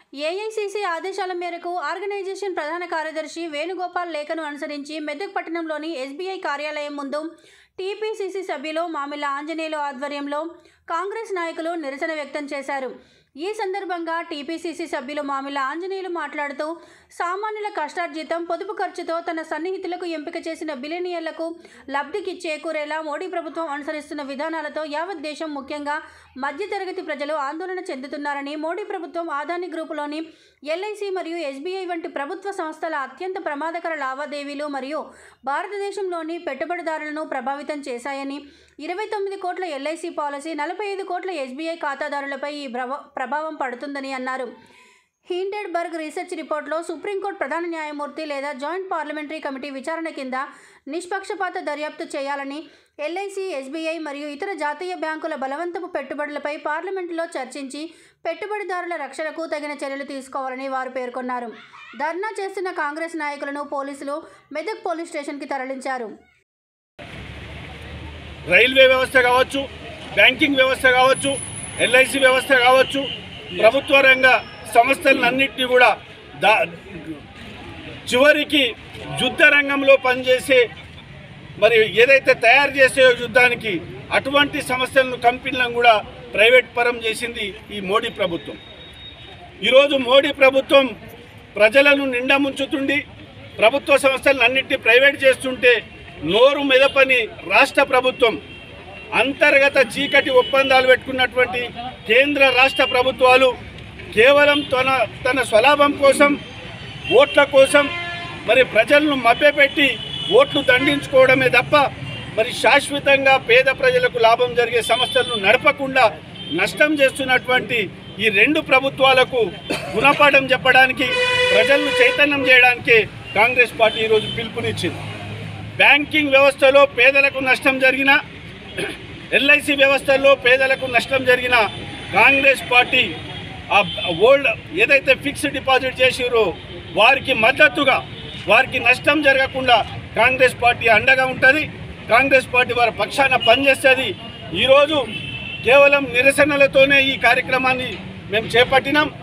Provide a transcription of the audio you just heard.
AICC ఆదేశాల మేరకు organisation ప్రధాన కార్యదర్శి వేణుగోపాల్ లేఖను అనుసరించి మెదక్ పట్టణంలోని ఎస్బీఐ కార్యాలయం ముందు టీపీసీసీ సభ్యులు మామిళ్ళ ఆంజనేయులు ఆధ్వర్యంలో కాంగ్రెస్ నాయకులు నిరసన వ్యక్తం చేశారు ఈ సందర్భంగా టీపీసీసీ సభ్యులు మామిళ్ళ ఆంజనేయులు మాట్లాడుతూ సామాన్యుల కష్టార్జితం పొదుపు ఖర్చుతో తన సన్నిహితులకు ఎంపిక చేసిన బిలియనియర్లకు లబ్ధికి చేకూరేలా మోడీ ప్రభుత్వం అనుసరిస్తున్న విధానాలతో యావత్ దేశం ముఖ్యంగా మధ్యతరగతి ప్రజలు ఆందోళన చెందుతున్నారని మోడీ ప్రభుత్వం ఆదాని గ్రూపులోని ఎల్ఐసి మరియు ఎస్బీఐ వంటి ప్రభుత్వ సంస్థల అత్యంత ప్రమాదకర లావాదేవీలు మరియు భారతదేశంలోని పెట్టుబడిదారులను ప్రభావితం చేశాయని ఇరవై తొమ్మిది కోట్ల ఎల్ఐసి పాలసీ నలభై ఐదు కోట్ల ఎస్బీఐ ఖాతాదారులపై ఈ ప్రభా- ప్రభావం పడుతుందని అన్నారు హిండెడ్బర్గ్ రీసెర్చ్ రిపోర్ట్లో సుప్రీంకోర్టు ప్రధాన న్యాయమూర్తి లేదా జాయింట్ పార్లమెంటరీ కమిటీ విచారణ కింద నిష్పక్షపాత దర్యాప్తు చేయాలని ఎల్ఐసి ఎస్బీఐ మరియు ఇతర జాతీయ బ్యాంకుల బలవంతపు పెట్టుబడులపై పార్లమెంటులో చర్చించి పెట్టుబడిదారుల రక్షణకు తగిన చర్యలు తీసుకోవాలని వారు పేర్కొన్నారు ధర్నా చేస్తున్న కాంగ్రెస్ నాయకులను పోలీసులు మెదక్ పోలీస్ స్టేషన్కి తరలించారు రైల్వే వ్యవస్థ కావచ్చు బ్యాంకింగ్ వ్యవస్థ కావచ్చు ఎల్ఐసి వ్యవస్థ కావచ్చు ప్రభుత్వ రంగ సంస్థలన్నింటినీ కూడా దా చివరికి యుద్ధ రంగంలో పనిచేసే మరి ఏదైతే తయారు చేసే యుద్ధానికి అటువంటి సంస్థలను కంపెనీలను కూడా ప్రైవేట్ పరం చేసింది ఈ మోడీ ప్రభుత్వం ఈరోజు మోడీ ప్రభుత్వం ప్రజలను నిండా ముంచుతుండి ప్రభుత్వ సంస్థలను అన్నింటినీ ప్రైవేట్ చేస్తుంటే నోరు మెదపని రాష్ట్ర ప్రభుత్వం అంతర్గత చీకటి ఒప్పందాలు పెట్టుకున్నటువంటి కేంద్ర రాష్ట్ర ప్రభుత్వాలు కేవలం తన తన స్వలాభం కోసం ఓట్ల కోసం మరి ప్రజలను మభ్యపెట్టి ఓట్లు దండించుకోవడమే తప్ప మరి శాశ్వతంగా పేద ప్రజలకు లాభం జరిగే సంస్థలను నడపకుండా నష్టం చేస్తున్నటువంటి ఈ రెండు ప్రభుత్వాలకు గుణపాఠం చెప్పడానికి ప్రజలను చైతన్యం చేయడానికి కాంగ్రెస్ పార్టీ ఈరోజు పిలుపునిచ్చింది బ్యాంకింగ్ వ్యవస్థలో పేదలకు నష్టం జరిగిన ఎల్ఐసి వ్యవస్థల్లో పేదలకు నష్టం జరిగిన కాంగ్రెస్ పార్టీ ఆ ఓల్డ్ ఏదైతే ఫిక్స్డ్ డిపాజిట్ చేసిరో వారికి మద్దతుగా వారికి నష్టం జరగకుండా కాంగ్రెస్ పార్టీ అండగా ఉంటుంది కాంగ్రెస్ పార్టీ వారి పక్షాన పనిచేస్తుంది ఈరోజు కేవలం నిరసనలతోనే ఈ కార్యక్రమాన్ని మేము చేపట్టినాం